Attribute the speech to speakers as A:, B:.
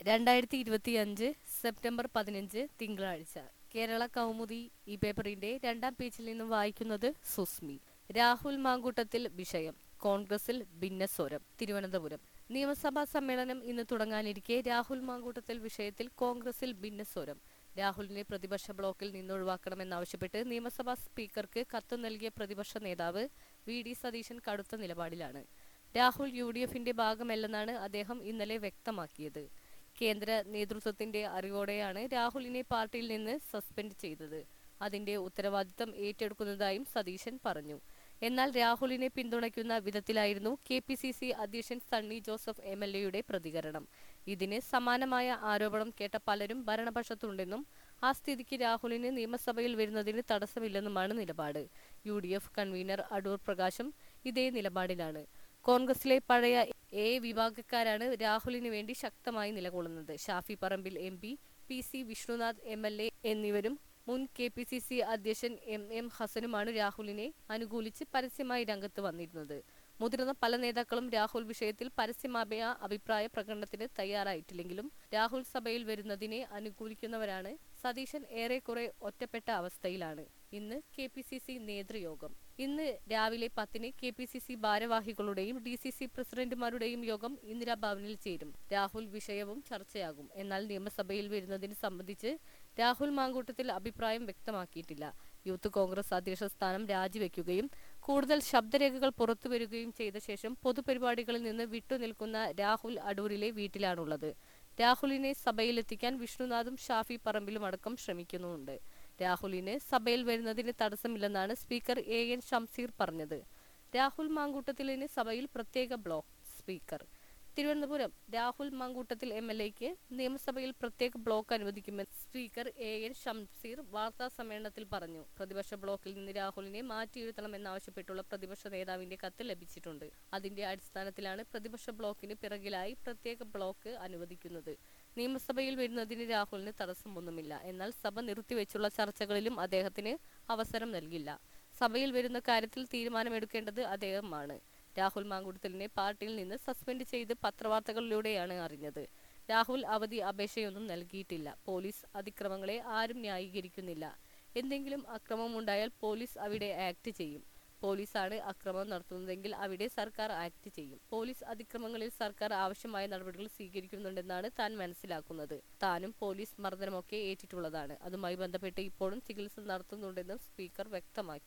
A: രണ്ടായിരത്തി ഇരുപത്തിയഞ്ച് സെപ്റ്റംബർ പതിനഞ്ച് തിങ്കളാഴ്ച കേരള കൗമുദി ഈ പേപ്പറിന്റെ രണ്ടാം പേജിൽ നിന്നും വായിക്കുന്നത് സുസ്മി രാഹുൽ മാങ്കൂട്ടത്തിൽ വിഷയം കോൺഗ്രസിൽ ഭിന്നസ്വരം തിരുവനന്തപുരം നിയമസഭാ സമ്മേളനം ഇന്ന് തുടങ്ങാനിരിക്കെ രാഹുൽ മാങ്കൂട്ടത്തിൽ വിഷയത്തിൽ കോൺഗ്രസിൽ ഭിന്നസ്വരം രാഹുലിനെ പ്രതിപക്ഷ ബ്ലോക്കിൽ നിന്നൊഴിവാക്കണമെന്നാവശ്യപ്പെട്ട് നിയമസഭാ സ്പീക്കർക്ക് കത്ത് നൽകിയ പ്രതിപക്ഷ നേതാവ് വി ഡി സതീശൻ കടുത്ത നിലപാടിലാണ് രാഹുൽ യു ഡി എഫിന്റെ ഭാഗമല്ലെന്നാണ് അദ്ദേഹം ഇന്നലെ വ്യക്തമാക്കിയത് കേന്ദ്ര നേതൃത്വത്തിന്റെ അറിവോടെയാണ് രാഹുലിനെ പാർട്ടിയിൽ നിന്ന് സസ്പെൻഡ് ചെയ്തത് അതിന്റെ ഉത്തരവാദിത്തം ഏറ്റെടുക്കുന്നതായും സതീശൻ പറഞ്ഞു എന്നാൽ രാഹുലിനെ പിന്തുണയ്ക്കുന്ന വിധത്തിലായിരുന്നു കെ പി സി സി അധ്യക്ഷൻ സണ്ണി ജോസഫ് എം എൽ എയുടെ പ്രതികരണം ഇതിന് സമാനമായ ആരോപണം കേട്ട പലരും ഭരണപക്ഷത്തുണ്ടെന്നും ആ സ്ഥിതിക്ക് രാഹുലിന് നിയമസഭയിൽ വരുന്നതിന് തടസ്സമില്ലെന്നുമാണ് നിലപാട് U D F convener Adoor പ്രകാശും ഇതേ നിലപാടിലാണ് കോൺഗ്രസിലെ പഴയ എ വിഭാഗക്കാരാണ് രാഹുലിന് വേണ്ടി ശക്തമായി നിലകൊള്ളുന്നത് Shafi Parambil M P P C Vishnunath M L A എന്നിവരും മുൻ കെ പി സി സി അധ്യക്ഷൻ എം എം ഹസനുമാണ് രാഹുലിനെ അനുകൂലിച്ച് പരസ്യമായി രംഗത്ത് വന്നിരുന്നത് മുതിർന്ന പല നേതാക്കളും രാഹുൽ വിഷയത്തിൽ പരസ്യമായ അഭിപ്രായ പ്രകടനത്തിന് തയ്യാറായിട്ടില്ലെങ്കിലും രാഹുൽ സഭയിൽ വരുന്നതിനെ അനുകൂലിക്കുന്നവരാണ് സതീശൻ ഏറെക്കുറെ ഒറ്റപ്പെട്ട അവസ്ഥയിലാണ് ഇന്ന് കെ പി സി സി നേതൃയോഗം ഇന്ന് രാവിലെ പത്തിന് കെ പി സി സി ഭാരവാഹികളുടെയും ഡി സി സി പ്രസിഡന്റുമാരുടെയും യോഗം ഇന്ദിരാഭവനിൽ ചേരും രാഹുൽ വിഷയവും ചർച്ചയാകും എന്നാൽ നിയമസഭയിൽ വരുന്നതിന് സംബന്ധിച്ച് രാഹുൽ മാങ്കൂട്ടത്തിൽ അഭിപ്രായം വ്യക്തമാക്കിയിട്ടില്ല യൂത്ത് കോൺഗ്രസ് അധ്യക്ഷ സ്ഥാനം രാജിവെക്കുകയും കൂടുതൽ ശബ്ദരേഖകൾ പുറത്തുവരികയും ചെയ്ത ശേഷം പൊതുപരിപാടികളിൽ നിന്ന് വിട്ടുനിൽക്കുന്ന രാഹുൽ അടൂരിലെ വീട്ടിലാണുള്ളത് രാഹുലിനെ സഭയിലെത്തിക്കാൻ വിഷ്ണുനാഥും ഷാഫി പറമ്പിലും അടക്കം ശ്രമിക്കുന്നുമുണ്ട് രാഹുലിന് സഭയിൽ വരുന്നതിന് തടസ്സമില്ലെന്നാണ് സ്പീക്കർ എ എൻ ഷംസീർ പറഞ്ഞത് രാഹുൽ മാങ്കൂട്ടത്തിലിന് സഭയിൽ പ്രത്യേക block speaker Thiruvananthapuram Rahul Mamkootathil M L എക്ക് നിയമസഭയിൽ പ്രത്യേക ബ്ലോക്ക് അനുവദിക്കുമെന്ന് സ്പീക്കർ എ എൻ ഷംസീർ വാർത്താ സമ്മേളനത്തിൽ പറഞ്ഞു പ്രതിപക്ഷ ബ്ലോക്കിൽ നിന്ന് രാഹുലിനെ മാറ്റിയിരുത്തണമെന്നാവശ്യപ്പെട്ടുള്ള പ്രതിപക്ഷ നേതാവിന്റെ കത്ത് ലഭിച്ചിട്ടുണ്ട് അതിന്റെ അടിസ്ഥാനത്തിലാണ് പ്രതിപക്ഷ ബ്ലോക്കിന് പിറകിലായി പ്രത്യേക ബ്ലോക്ക് അനുവദിക്കുന്നത് നിയമസഭയിൽ വരുന്നതിന് രാഹുലിന് തടസ്സമൊന്നുമില്ല എന്നാൽ സഭ നിർത്തിവെച്ചുള്ള ചർച്ചകളിലും അദ്ദേഹത്തിന് അവസരം നൽകില്ല സഭയിൽ വരുന്ന കാര്യത്തിൽ തീരുമാനമെടുക്കേണ്ടത് അദ്ദേഹമാണ് രാഹുൽ മാങ്കുടത്തലിനെ പാർട്ടിയിൽ നിന്ന് സസ്പെൻഡ് ചെയ്ത് പത്രവാർത്തകളിലൂടെയാണ് അറിഞ്ഞത് രാഹുൽ അവധി അപേക്ഷയൊന്നും നൽകിയിട്ടില്ല പോലീസ് അതിക്രമങ്ങളെ ആരും ന്യായീകരിക്കുന്നില്ല എന്തെങ്കിലും അക്രമമുണ്ടായാൽ പോലീസ് അവിടെ ആക്ട് ചെയ്യും പോലീസാണ് അക്രമം നടത്തുന്നതെങ്കിൽ അവിടെ സർക്കാർ ആക്ട് ചെയ്യും പോലീസ് അതിക്രമങ്ങളിൽ സർക്കാർ ആവശ്യമായ നടപടികൾ സ്വീകരിക്കുന്നുണ്ടെന്നാണ് താൻ മനസ്സിലാക്കുന്നത് താനും പോലീസ് മർദ്ദനമൊക്കെ ഏറ്റിട്ടുള്ളതാണ് അതുമായി ബന്ധപ്പെട്ട് ഇപ്പോഴും ചികിത്സ നടത്തുന്നുണ്ടെന്നും സ്പീക്കർ വ്യക്തമാക്കി